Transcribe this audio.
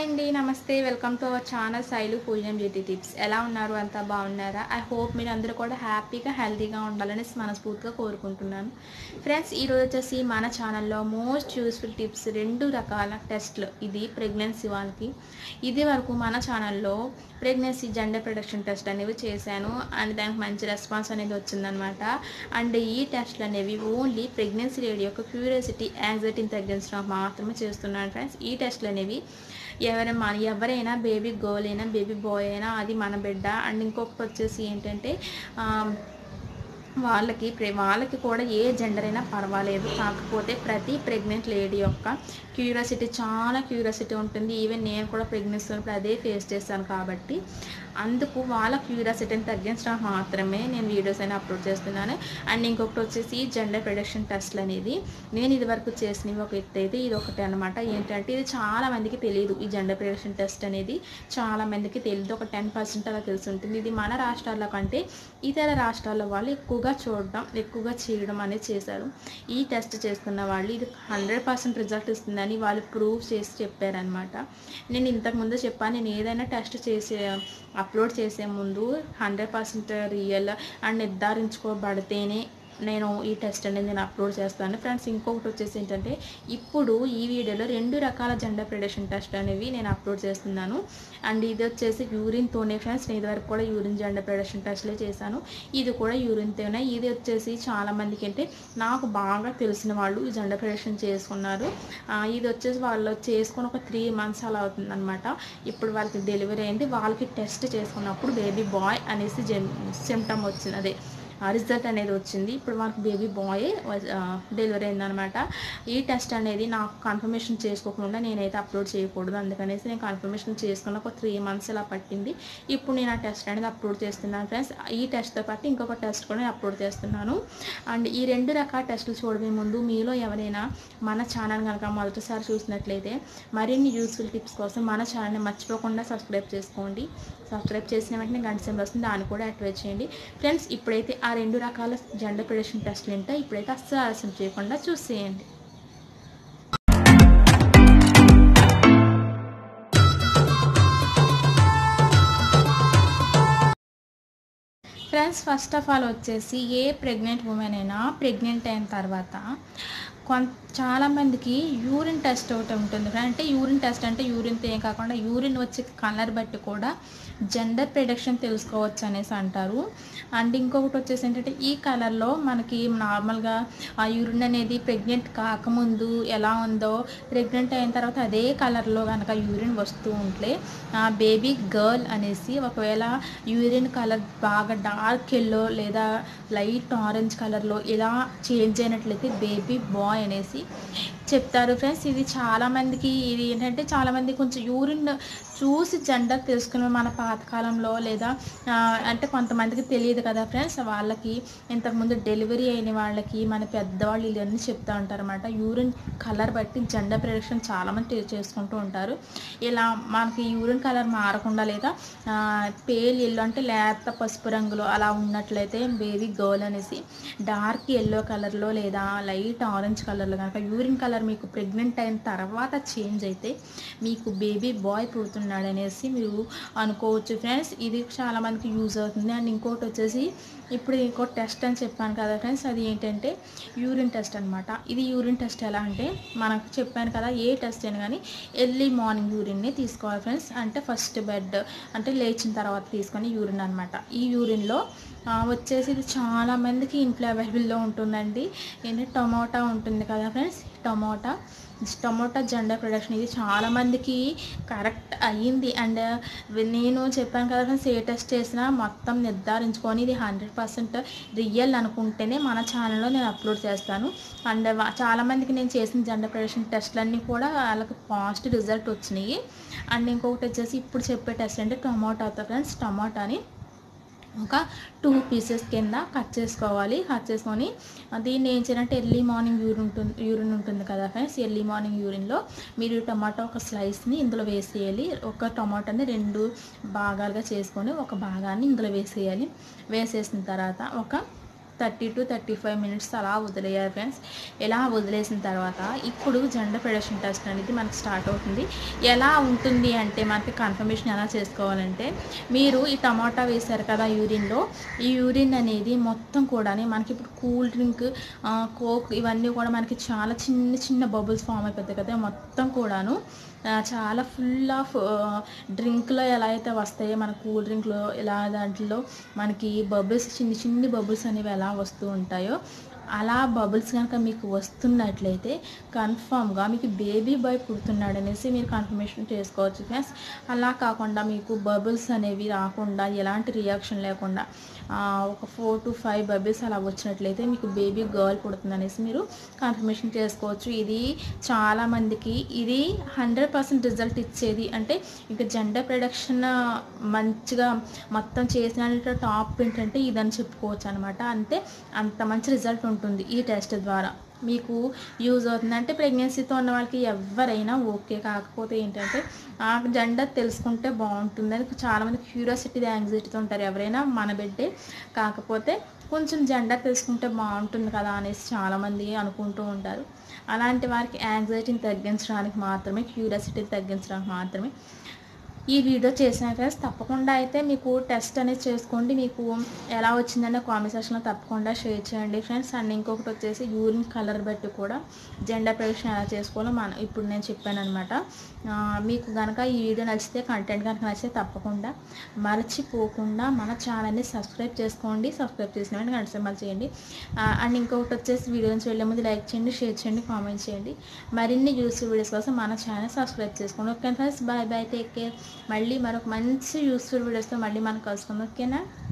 hi అండి నమస్తే welcome to our channel Sailu పూజం బ్యూటీ టిప్స్ ఎలా ఉన్నారు అంతా బాగున్నారా ఐ హోప్ మీరు అందరూ కూడా హ్యాపీగా హెల్తీగా ఉండాలని మనస్ఫూర్తిగా కోరుకుంటున్నాను ఫ్రెండ్స్ ఈరోజు వచ్చేసి మన ఛానల్లో మోస్ట్ యూస్ఫుల్ టిప్స్ రెండు రకాల టెస్ట్లు ఇది ప్రెగ్నెన్సీ వాళ్ళకి ఇది వరకు మన ఛానల్లో ప్రెగ్నెన్సీ జెండర్ ప్రొడక్షన్ టెస్ట్ అనేవి చేశాను అండ్ దానికి మంచి రెస్పాన్స్ అనేది వచ్చిందనమాట అండ్ ఈ టెస్ట్లు అనేవి ఓన్లీ ప్రెగ్నెన్సీ లేడీ యొక్క క్యూరియాసిటీ యాంగ్జైటీని తగ్గించడానికి మాత్రమే చేస్తున్నాను ఫ్రెండ్స్ ఈ టెస్ట్లు అనేవి ఎవరైనా మన ఎవరైనా బేబీ గర్ల్ అయినా బేబీ బాయ్ అయినా అది మన బిడ్డ అండ్ ఇంకొకటి వచ్చేసి ఏంటంటే ఆ, వాళ్ళకి ప్రె- వాళ్ళకి కూడా ఏ జెండర్ అయినా పర్వాలేదు కాకపోతే ప్రతి ప్రెగ్నెంట్ లేడీ యొక్క క్యూరియాసిటీ చాలా క్యూరియాసిటీ ఉంటుంది ఈవెన్ నేను కూడా ప్రెగ్నెన్సీ ఉన్నప్పుడు అదే ఫేస్ చేశాను కాబట్టి అందుకు వాళ్ళ క్యూరియాసిటీని తగ్గించడానికి మాత్రమే నేను వీడియోస్ అయినా అప్లోడ్ చేస్తున్నాను అండ్ ఇంకొకటి వచ్చేసి జెండర్ ప్రొడక్షన్ టెస్ట్లు అనేది నేను ఇదివరకు చేసినవి ఒక ఎత్తు అయితే ఇది ఒకటి అనమాట ఏంటంటే ఇది చాలా మందికి తెలియదు ఈ జెండర్ ప్రొడక్షన్ టెస్ట్ అనేది చాలా మందికి తెలియదు ఒక టెన్ పర్సెంట్ అలా తెలిసి ఉంటుంది ఇది మన రాష్ట్రాల్లో కంటే ఇతర రాష్ట్రాల్లో వాళ్ళు ఎక్కువగా చూడడం ఎక్కువగా చేయడం అనేది చేశారు ఈ టెస్ట్ చేస్తున్న వాళ్ళు ఇది హండ్రెడ్ పర్సెంట్ రిజల్ట్ ఇస్తుందని వాళ్ళు ప్రూవ్ చేసి చెప్పారనమాట నేను ఇంతకుముందు చెప్పాను నేను ఏదైనా టెస్ట్ చేసే అప్లోడ్ చేసే ముందు హండ్రెడ్ పర్సెంట్ రియల్ అండ్ నిర్ధారించుకోబడితేనే నేను ఈ టెస్ట్ అనేది నేను అప్లోడ్ చేస్తాను ఫ్రెండ్స్ ఇంకొకటి వచ్చేసి ఏంటంటే ఇప్పుడు ఈ వీడియోలో రెండు రకాల జెండర్ ప్రిడక్షన్ టెస్ట్ అనేవి నేను అప్లోడ్ చేస్తున్నాను అండ్ ఇది వచ్చేసి యూరిన్తోనే ఫ్రెండ్స్ నేను ఇదివరకు కూడా యూరిన్ జెండర్ ప్రిడక్షన్ టెస్ట్లే చేశాను ఇది కూడా యూరిన్తోనే ఇది వచ్చేసి చాలా మందికి అంటే నాకు బాగా తెలిసిన వాళ్ళు ఈ జెండర్ ప్రిడక్షన్ చేసుకున్నారు ఆ, ఇది వచ్చేసి వాళ్ళు చేసుకుని ఒక త్రీ మంత్స్ అలా అవుతుంది అనమాట ఇప్పుడు వాళ్ళకి డెలివరీ అయింది వాళ్ళకి టెస్ట్ చేసుకున్నప్పుడు బేబీ బాయ్ అనేసి జెన్ సిమ్టమ్ వచ్చింది అదే ఆ రిజల్ట్ అనేది వచ్చింది ఇప్పుడు మనకు బేబీ బాయ్ డెలివరీ అయిందనమాట ఈ టెస్ట్ అనేది నాకు కన్ఫర్మేషన్ చేసుకోకుండా నేనైతే అప్లోడ్ చేయకూడదు అందుకనేసి నేను కన్ఫర్మేషన్ చేసుకున్న ఒక త్రీ మంత్స్ ఇలా పట్టింది ఇప్పుడు నేను ఆ టెస్ట్ అనేది అప్లోడ్ చేస్తున్నాను ఫ్రెండ్స్ ఈ టెస్ట్తో పాటు ఇంకొక టెస్ట్ కూడా నేను అప్లోడ్ చేస్తున్నాను అండ్ ఈ రెండు రకాల టెస్టులు చూడమే ముందు మీలో ఎవరైనా మన ఛానల్ కనుక మొదటిసారి చూసినట్లయితే మరిన్ని యూస్ఫుల్ టిప్స్ కోసం మన ఛానల్ని మర్చిపోకుండా సబ్స్క్రైబ్ చేసుకోండి సబ్స్క్రైబ్ చేసిన వెంటనే గంట సింబల్ వస్తుంది దాన్ని కూడా యాక్టివేట్ చేయండి ఫ్రెండ్స్ ఇప్పుడైతే ఆ రెండు రకాల జెండర్ ప్రొడక్షన్ టెస్ట్లు ఏంటో ఇప్పుడైతే అస్సలు ఆలస్యం చేయకుండా చూసేయండి ఫ్రెండ్స్ ఫస్ట్ ఆఫ్ ఆల్ వచ్చేసి ఏ ప్రెగ్నెంట్ ఉమెన్ అయినా ప్రెగ్నెంట్ అయిన తర్వాత కొంత చాలామందికి యూరిన్ టెస్ట్ ఒకటి ఉంటుంది అంటే యూరిన్ టెస్ట్ అంటే యూరిన్తో ఏం కాకుండా యూరిన్ వచ్చే కలర్ బట్టి కూడా జెండర్ ప్రిడక్షన్ తెలుసుకోవచ్చు అనేసి అంటారు అండ్ ఇంకొకటి వచ్చేసి ఏంటంటే ఈ కలర్లో మనకి నార్మల్గా ఆ యూరిన్ అనేది ప్రెగ్నెంట్ కాకముందు ఎలా ఉందో ప్రెగ్నెంట్ అయిన తర్వాత అదే కలర్లో కనుక యూరిన్ వస్తూ ఉంటే ఆ బేబీ గర్ల్ అనేసి ఒకవేళ యూరిన్ కలర్ బాగా డార్క్ ఎల్లో లేదా లైట్ ఆరెంజ్ కలర్లో ఇలా చేంజ్ అయినట్లయితే బేబీ బాయ్ అనేసి చెప్తారు ఫ్రెండ్స్ ఇది చాలామందికి ఇది ఏంటంటే చాలామంది కొంచెం యూరిన్ చూసి జెండర్ తెలుసుకునే మన పాతకాలంలో లేదా ఆ, అంటే కొంతమందికి తెలియదు కదా ఫ్రెండ్స్ వాళ్ళకి ఇంతకుముందు డెలివరీ అయిన వాళ్ళకి మన పెద్దవాళ్ళు ఇవన్నీ చెప్తూ ఉంటారు అనమాట యూరిన్ కలర్ బట్టి జెండర్ ప్రిడక్షన్ చాలామంది చే- చేసుకుంటూ ఉంటారు ఇలా మనకి యూరిన్ కలర్ మారకుండా లేదా పేల్ ఎల్లో అంటే లేత పసుపు రంగులో అలా ఉన్నట్లయితే బేబీ గర్ల్ అనేసి డార్క్ ఎల్లో కలర్లో లేదా లైట్ ఆరెంజ్ కలర్లో కనుక యూరిన్ కలర్ మీకు ప్రెగ్నెంట్ అయిన తర్వాత చేంజ్ అయితే మీకు బేబీ బాయ్ పుడుతున్నాడు అనేసి మీరు అనుకోవచ్చు ఫ్రెండ్స్ ఇది చాలా మందికి యూజ్ అవుతుంది అండ్ ఇంకోటి వచ్చేసి ఇప్పుడు ఇంకో టెస్ట్ అని చెప్పాను కదా ఫ్రెండ్స్ అది ఏంటంటే యూరిన్ టెస్ట్ అనమాట ఇది యూరిన్ టెస్ట్ ఎలా అంటే మనకు చెప్పాను కదా ఏ టెస్ట్ అయినా కానీ ఎర్లీ మార్నింగ్ యూరిన్ని తీసుకోవాలి ఫ్రెండ్స్ అంటే ఫస్ట్ బెడ్ అంటే లేచిన తర్వాత తీసుకొని యూరిన్ అనమాట ఈ యూరిన్లో ఆ, వచ్చేసి ఇది చాలా మందికి ఇంట్లో అవైలబుల్లో ఉంటుందండి ఏంటంటే టమోటా ఉంటుంది కదా friends tomato tomato gender production ఇది చాలా మందికి కరెక్ట్ అయ్యింది అండ్ నేను చెప్పాను కదా ఫ్రెండ్స్ ఏ టెస్ట్ చేసినా మొత్తం నిర్ధారించుకొని ఇది హండ్రెడ్ పర్సెంట్ రియల్ అనుకుంటేనే మన ఛానల్లో నేను అప్లోడ్ చేస్తాను అండ్ వా- చాలా మందికి నేను చేసిన జెండర్ ప్రొడక్షన్ టెస్ట్లన్నీ కూడా వాళ్ళకి పాజిటివ్ రిజల్ట్ వచ్చినాయి అండ్ ఇంకొకటి వచ్చేసి ఇప్పుడు చెప్పే టెస్ట్ అంటే టమాటాతో ఫ్రెండ్స్ టమాటాని ఒక టూ పీసెస్ కింద కట్ చేసుకోవాలి కట్ చేసుకొని దీన్ని ఏం చేయాలంటే ఎర్లీ మార్నింగ్ యూరిన్ ఉంటుంది యూరిన్ ఉంటుంది కదా ఫ్రెండ్స్ ఎర్లీ మార్నింగ్ యూరిన్లో మీరు టమాటో ఒక స్లైస్ని ఇందులో వేసేయాలి ఒక టమాటాని రెండు భాగాలుగా చేసుకొని ఒక భాగాన్ని ఇందులో వేసేయాలి వేసేసిన తర్వాత ఒక thirty to thirty five minutes అలా వదిలేయాలి ఫ్రెండ్స్ ఇలా వదిలేసిన తర్వాత ఇప్పుడు జెండర్ ప్రొడక్షన్ టెస్ట్ అనేది మనకి స్టార్ట్ అవుతుంది ఎలా ఉంటుంది అంటే మనకి కన్ఫర్మేషన్ ఎలా చేసుకోవాలంటే మీరు ఈ టమాటా వేశారు కదా యూరిన్లో ఈ యూరిన్ అనేది మొత్తం కూడా మనకి ఇప్పుడు కూల్ డ్రింక్ కోక్ ఇవన్నీ కూడా మనకి చాలా చిన్న చిన్న బబుల్స్ ఫామ్ అయిపోతాయి కదా మొత్తం కూడాను ఆ, చాలా ఫుల్ ఆఫ్ డ్రింక్లో ఎలా అయితే వస్తాయో మన కూల్ డ్రింక్లో ఇలా దాంట్లో మనకి బబుల్స్ చిన్ని చిన్ని బబుల్స్ అనేవి ఎలా వస్తూ ఉంటాయో అలా బబుల్స్ కనుక మీకు వస్తున్నట్లయితే కన్ఫామ్గా మీకు బేబీ బాయ్ పుడుతున్నాడు అనేసి మీరు కన్ఫర్మేషన్ చేసుకోవచ్చు ఫ్రెండ్స్ అలా కాకుండా మీకు బబుల్స్ అనేవి రాకుండా ఎలాంటి రియాక్షన్ లేకుండా ఆ, ఒక ఫోర్ టు ఫైవ్ బబుల్స్ అలా వచ్చినట్లయితే మీకు బేబీ గర్ల్ పుడుతుంది అనేసి మీరు కన్ఫర్మేషన్ చేసుకోవచ్చు ఇది చాలామందికి ఇది హండ్రెడ్ పర్సెంట్ రిజల్ట్ ఇచ్చేది అంటే ఇంకా జెండర్ ప్రొడక్షన్ మంచిగా మొత్తం చేసిన టాప్ ఏంటంటే ఇదని చెప్పుకోవచ్చు అనమాట అంతే అంత మంచి రిజల్ట్ ఉంటుంది ఈ టెస్ట్ ద్వారా మీకు యూజ్ అవుతుంది అంటే ప్రెగ్నెన్సీతో ఉన్న వాళ్ళకి ఎవరైనా ఓకే కాకపోతే ఏంటంటే ఆ జెండర్ తెలుసుకుంటే బాగుంటుంది అని చాలామంది క్యూరియాసిటీ యాంగ్జైటీతో ఉంటారు ఎవరైనా మన బిడ్డే కాకపోతే కొంచెం జెండర్ తెలుసుకుంటే బాగుంటుంది కదా అనేసి చాలామంది అనుకుంటూ ఉంటారు అలాంటి వారికి యాంగ్జైటీని తగ్గించడానికి మాత్రమే క్యూరియాసిటీని తగ్గించడానికి మాత్రమే ఈ వీడియో చేసిన ఫ్రెండ్స్ తప్పకుండా అయితే మీకు టెస్ట్ అనేది చేసుకోండి మీకు ఎలా వచ్చిందనే కామెంట్ సెక్షన్లో తప్పకుండా షేర్ చేయండి ఫ్రెండ్స్ అండ్ ఇంకొకటి వచ్చేసి యూరిన్ కలర్ బట్టి కూడా జెండర్ ప్రొడక్షన్ ఎలా చేసుకోవాలో మన ఇప్పుడు నేను చెప్పాను అనమాట మీకు కనుక ఈ వీడియో నచ్చితే కంటెంట్ కనుక నచ్చితే తప్పకుండా మర్చిపోకుండా మన ఛానల్ని సబ్స్క్రైబ్ చేసుకోండి సబ్స్క్రైబ్ చేసిన వెంటనే గంట సింబల్ చేయండి ఆ, అండ్ ఇంకొకటి వచ్చేసి వీడియో నుంచి వెళ్ళే ముందు లైక్ చేయండి షేర్ చేయండి కామెంట్ చేయండి మరిన్ని యూస్ఫుల్ వీడియోస్ కోసం మన ఛానల్ సబ్స్క్రైబ్ చేసుకోండి okay friends bye bye take care మళ్ళీ మరొక మంచి యూస్ఫుల్ వీడియోస్తో మళ్ళీ మనం కలుసుకుందాం ఓకేనా